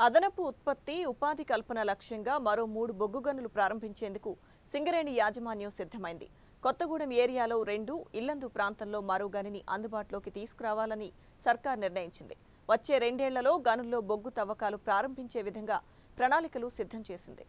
అదనపు ఉత్పత్తి ఉపాధి కల్పన లక్ష్యంగా మరో మూడు బొగ్గు గనులు ప్రారంభించేందుకు సింగరేణి యాజమాన్యం సిద్ధమైంది కొత్తగూడెం ఏరియాలో రెండు ఇల్లందు ప్రాంతంలో మరో గనిని అందుబాటులోకి తీసుకురావాలని సర్కార్ నిర్ణయించింది వచ్చే రెండేళ్లలో గనుల్లో బొగ్గు తవ్వకాలు ప్రారంభించే విధంగా ప్రణాళికలు సిద్ధం చేసింది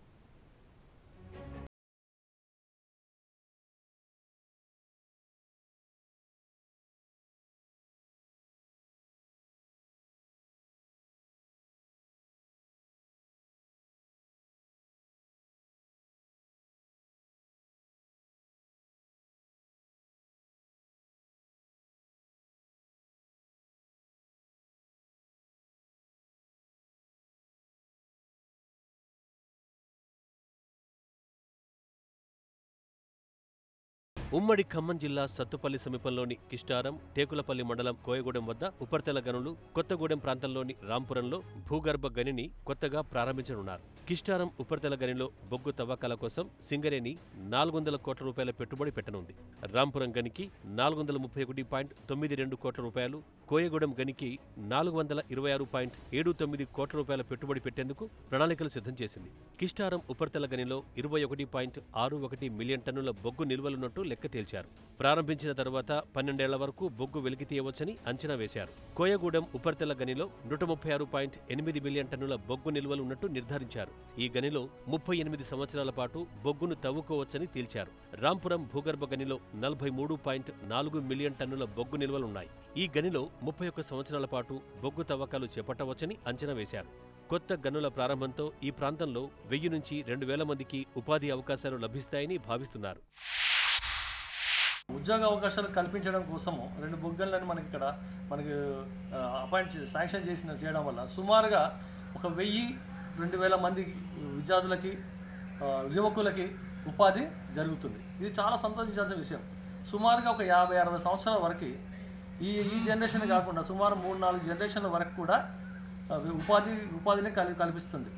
ఉమ్మడి ఖమ్మం జిల్లా సత్తుపల్లి సమీపంలోని కిష్టారం టేకులపల్లి మండలం కోయగూడెం వద్ద ఉపరితల గనులు కొత్తగూడెం ప్రాంతంలోని రాంపురంలో భూగర్భ గనిని కొత్తగా ప్రారంభించనున్నారు కిష్టారం ఉపరితల గనిలో బొగ్గు తవ్వకాల కోసం సింగరేణి నాలుగు వందల కోట్ల రూపాయల పెట్టుబడి పెట్టనుంది రాంపురం గనికి నాలుగు వందల ముప్పై ఒకటి పాయింట్ తొమ్మిది రెండు కోట్ల రూపాయలు కోయగూడెం గనికి నాలుగు వందల ఇరవై ఆరు పాయింట్ ఏడు తొమ్మిది కోట్ల రూపాయల పెట్టుబడి పెట్టేందుకు ప్రణాళికలు సిద్ధం చేసింది కిష్టారం ఉపరితల గనిలో ఇరవై ఒకటి పాయింట్ ఆరు ఒకటి మిలియన్ టన్నుల బొగ్గు నిల్వలున్నట్టు లెక్క తేల్చారు ప్రారంభించిన తర్వాత పన్నెండేళ్ల వరకు బొగ్గు వెలికి తీయవచ్చని అంచనా వేశారు కోయగూడెం ఉపరితల గనిలో నూట ముప్పై ఆరు పాయింట్ ఎనిమిది మిలియన్ టన్నుల బొగ్గు నిల్వలు ఉన్నట్టు నిర్ధారించారు ఈ గనిలో ముప్పై ఎనిమిది సంవత్సరాల పాటు బొగ్గును తవ్వుకోవచ్చని తేల్చారు రాంపురం భూగర్భ గనిలో నలభై మూడు పాయింట్ నాలుగు మిలియన్ టన్నుల బొగ్గు నిల్వలున్నాయి ఈ గనిలో ముప్పై ఒక్క సంవత్సరాల పాటు బొగ్గు తవ్వకాలు చేపట్టవచ్చని అంచనా వేశారు కొత్త గనుల ప్రారంభంతో ఈ ప్రాంతంలో వెయ్యి నుంచి రెండు వేల మందికి ఉపాధి అవకాశాలు లభిస్తాయని భావిస్తున్నారు ఉద్యోగ అవకాశాలు కల్పించడం కోసము రెండు బుగ్గలను మనకి ఇక్కడ మనకి ఆ, అపాయింట్ చే- శాంక్షన్ చేసిన చేయడం వల్ల సుమారుగా ఒక వెయ్యి రెండు వేల మంది విద్యార్థులకి ఆ, యువకులకి ఉపాధి జరుగుతుంది ఇది చాలా సంతోషించాల్సిన విషయం సుమారుగా ఒక యాభై అరవై సంవత్సరాల వరకు ఈ ఈ జనరేషన్ కాకుండా సుమారు మూడు నాలుగు జనరేషన్ల వరకు కూడా ఆ, ఉపాధి ఉపాధిని కలి కల్పిస్తుంది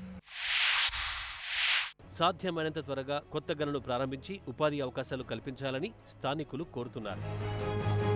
సాధ్యమైనంత త్వరగా కొత్త గనులు ప్రారంభించి ఉపాధి అవకాశాలు కల్పించాలని స్థానికులు కోరుతున్నారు